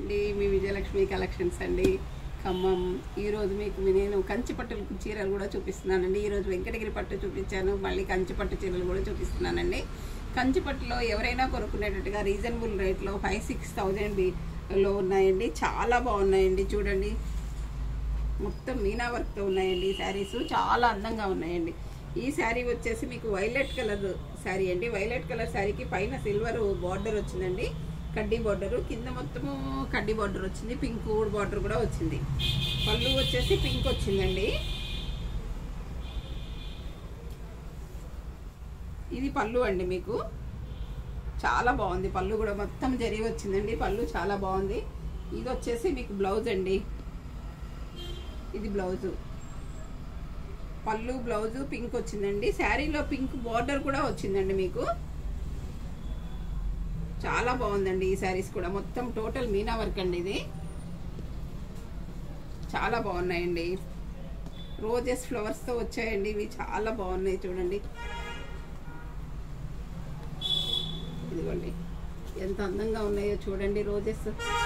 అండి మీ విజయలక్ష్మి కలెక్షన్స్ అండి ఖమ్మం ఈరోజు మీకు నేను కంచి పట్టు చీరలు కూడా చూపిస్తున్నానండి ఈరోజు వెంకటగిరి పట్టు చూపించాను మళ్ళీ కంచి పట్టు చీరలు కూడా చూపిస్తున్నానండి కంచి పట్టులో ఎవరైనా కొనుక్కునేటట్టుగా రీజనబుల్ రేట్లో ఫైవ్ సిక్స్ థౌజండ్ లో ఉన్నాయండి చాలా బాగున్నాయండి చూడండి మొత్తం మీనా వర్క్తో ఉన్నాయండి ఈ శారీస్ చాలా అందంగా ఉన్నాయండి ఈ శారీ వచ్చేసి మీకు వైలెట్ కలర్ శారీ అండి వైలెట్ కలర్ శారీకి పైన సిల్వర్ బార్డర్ వచ్చిందండి కడ్డీ బార్డర్ కింద మొత్తము కడ్డీ బార్డర్ వచ్చింది పింక్ బార్డర్ కూడా వచ్చింది పళ్ళు వచ్చేసి పింక్ వచ్చిందండి ఇది పళ్ళు అండి మీకు చాలా బాగుంది పళ్ళు కూడా మొత్తం జరిగి వచ్చిందండి పళ్ళు చాలా బాగుంది ఇది వచ్చేసి మీకు బ్లౌజ్ అండి ఇది బ్లౌజు పళ్ళు బ్లౌజు పింక్ వచ్చిందండి శారీలో పింక్ బార్డర్ కూడా వచ్చిందండి మీకు చాలా బాగుందండి ఈ శారీస్ కూడా మొత్తం టోటల్ మీనా వర్క్ అండి ఇది చాలా బాగున్నాయండి రోజెస్ ఫ్లవర్స్తో వచ్చాయండి ఇవి చాలా బాగున్నాయి చూడండి ఇదిగోండి ఎంత అందంగా ఉన్నాయో చూడండి రోజెస్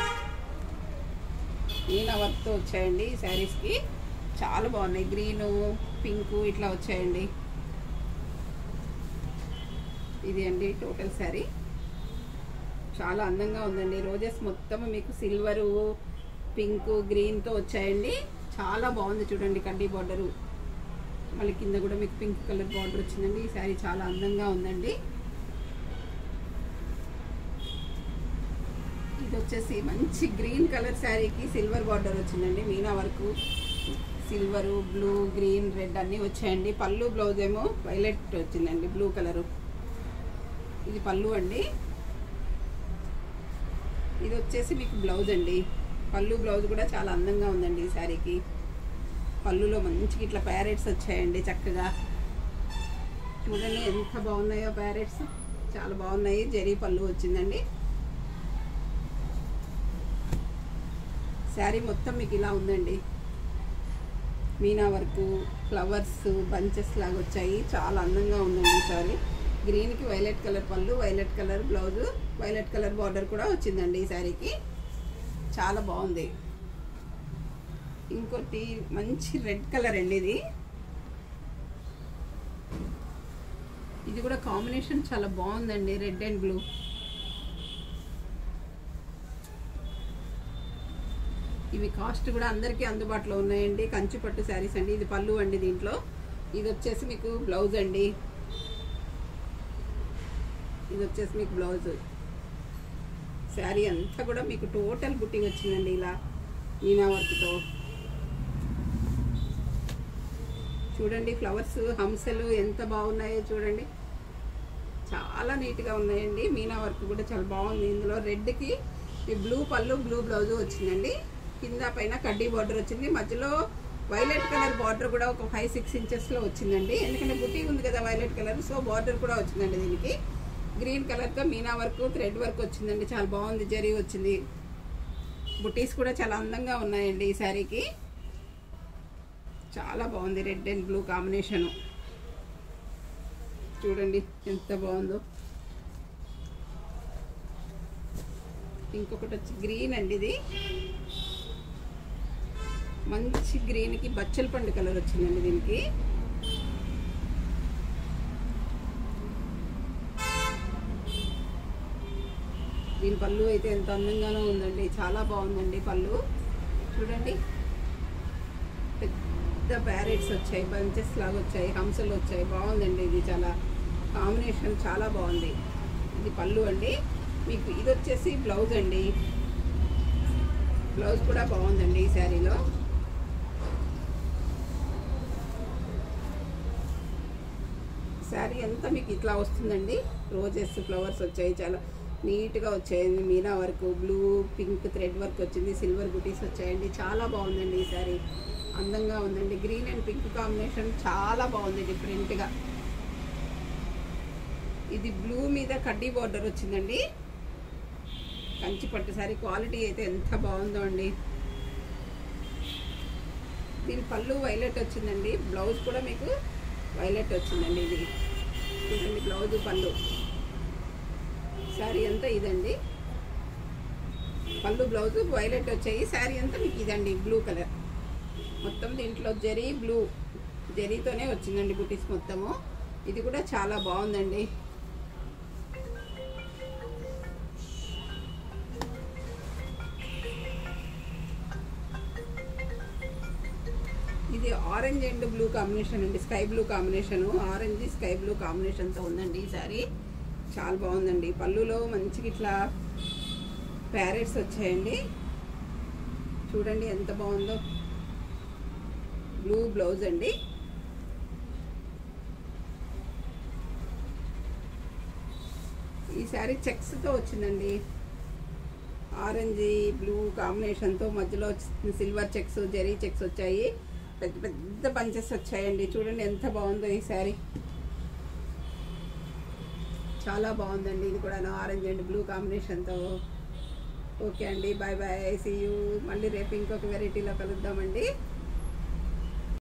మీనా వర్క్తో వచ్చాయండి ఈ శారీస్కి చాలా బాగున్నాయి గ్రీను పింక్ ఇట్లా వచ్చాయండి ఇది అండి టోటల్ శారీ చాలా అందంగా ఉందండి రోజెస్ మొత్తం మీకు సిల్వరు పింక్ గ్రీన్తో వచ్చాయండి చాలా బాగుంది చూడండి కడ్డీ బార్డరు మళ్ళీ కింద కూడా మీకు పింక్ కలర్ బార్డర్ వచ్చిందండి ఈ శారీ చాలా అందంగా ఉందండి ఇది వచ్చేసి మంచి గ్రీన్ కలర్ శారీకి సిల్వర్ బార్డర్ వచ్చిందండి మీనా వరకు సిల్వరు బ్లూ గ్రీన్ రెడ్ అన్నీ వచ్చాయండి పళ్ళు బ్లౌజ్ ఏమో వైలెట్ వచ్చిందండి బ్లూ కలరు ఇది పళ్ళు అండి ఇది వచ్చేసి మీకు బ్లౌజ్ అండి పళ్ళు బ్లౌజ్ కూడా చాలా అందంగా ఉందండి ఈ శారీకి పళ్ళులో మంచిగా ఇట్లా ప్యారెట్స్ వచ్చాయండి చక్కగా చూడండి ఎంత బాగున్నాయో ప్యారెట్స్ చాలా బాగున్నాయి జరీ పళ్ళు వచ్చిందండి శారీ మొత్తం మీకు ఇలా ఉందండి మీనా వర్క్ ఫ్లవర్స్ బంచెస్ లాగా వచ్చాయి చాలా అందంగా ఉందండి ఈ శారీ గ్రీన్కి వైలెట్ కలర్ పళ్ళు violet colour blouse violet colour border కూడా వచ్చిందండి ఈ శారీకి చాలా బాగుంది ఇంకోటి మంచి రెడ్ కలర్ అండి ఇది ఇది కూడా కాంబినేషన్ చాలా బాగుందండి రెడ్ అండ్ బ్లూ ఇవి కాస్ట్ కూడా అందరికీ అందుబాటులో ఉన్నాయండి కంచి పట్టు శారీస్ అండి ఇది పళ్ళు అండి దీంట్లో ఇది వచ్చేసి మీకు బ్లౌజ్ అండి ఇది వచ్చేసి మీకు బ్లౌజ్ శారీ అంతా కూడా మీకు టోటల్ బుట్టింగ్ వచ్చిందండి ఇలా మీనా వర్క్తో చూడండి ఫ్లవర్స్ హంసలు ఎంత బాగున్నాయో చూడండి చాలా నీట్గా ఉన్నాయండి మీనా వర్క్ కూడా చాలా బాగుంది ఇందులో రెడ్కి ఈ బ్లూ పళ్ళు బ్లూ బ్లౌజ్ వచ్చిందండి కింద పైన కడ్డీ బార్డర్ వచ్చింది మధ్యలో వైలెట్ కలర్ బార్డర్ కూడా ఒక ఫైవ్ సిక్స్ ఇంచెస్లో వచ్చిందండి ఎందుకంటే బుట్టి ఉంది కదా వైలెట్ కలర్ సో బార్డర్ కూడా వచ్చిందండి దీనికి గ్రీన్ కలర్తో మీనా వర్క్ థ్రెడ్ వర్క్ వచ్చిందండి చాలా బాగుంది జరీ వచ్చింది బుటీస్ కూడా చాలా అందంగా ఉన్నాయండి ఈ శారీకి చాలా బాగుంది రెడ్ అండ్ బ్లూ కాంబినేషను చూడండి ఎంత బాగుందో ఇంకొకటి వచ్చి గ్రీన్ అండి ఇది మంచి గ్రీన్కి బచ్చల పండు కలర్ వచ్చిందండి దీనికి దీని పళ్ళు అయితే ఎంత అందంగానో ఉందండి చాలా బాగుందండి పళ్ళు చూడండి పెద్ద ప్యారెట్స్ వచ్చాయి బంచెస్ లాగా వచ్చాయి హంసలు వచ్చాయి బాగుందండి ఇది చాలా కాంబినేషన్ చాలా బాగుంది ఇది పళ్ళు అండి మీకు ఇది వచ్చేసి బ్లౌజ్ అండి బ్లౌజ్ కూడా బాగుందండి ఈ శారీలో శారీ అంతా మీకు ఇట్లా వస్తుందండి రోజెస్ ఫ్లవర్స్ వచ్చాయి చాలా నీట్గా వచ్చాయండి meena work blue pink thread work వచ్చింది సిల్వర్ బుటీస్ వచ్చాయండి చాలా బాగుందండి ఈ శారీ అందంగా ఉందండి గ్రీన్ అండ్ పింక్ కాంబినేషన్ చాలా బాగుంది డిఫరెంట్గా ఇది బ్లూ మీద కడ్డీ బార్డర్ వచ్చిందండి కంచి పట్టు శారీ క్వాలిటీ అయితే ఎంత బాగుందో అండి దీని పళ్ళు వైలెట్ వచ్చిందండి బ్లౌజ్ కూడా మీకు వైలెట్ వచ్చిందండి ఇది చూడండి బ్లౌజ్ పళ్ళు శారీ అంతా ఇదండి పళ్ళు బ్లౌజ్ వైలెట్ వచ్చాయి శారీ అంతా మీకు ఇదండి బ్లూ కలర్ మొత్తం దీంట్లో జరీ బ్లూ జరీతోనే వచ్చిందండి బుటీస్ మొత్తము ఇది కూడా చాలా బాగుందండి ఇది ఆరెంజ్ అండ్ బ్లూ కాంబినేషన్ అండి sky blue combination orange sky blue కాంబినేషన్తో ఉందండి ఈ సారీ చాలా బాగుందండి పళ్ళులో మంచిగా ఇట్లా ప్యారెట్స్ వచ్చాయండి చూడండి ఎంత బాగుందో బ్లూ బ్లౌజ్ అండి ఈ శారీ చెక్స్తో వచ్చిందండి ఆరెంజ్ బ్లూ కాంబినేషన్తో మధ్యలో సిల్వర్ చెక్స్ జెరీ చెక్స్ వచ్చాయి పెద్ద పెద్ద బంచెస్ వచ్చాయండి చూడండి ఎంత బాగుందో ఈ శారీ చాలా బాగుందండి ఇది కూడా ఆరెంజ్ అండ్ బ్లూ కాంబినేషన్తో ఓకే అండి బాయ్ బాయ్ సీ యూ మళ్ళీ రేపు ఇంకొక వెరైటీలో కలుద్దామండి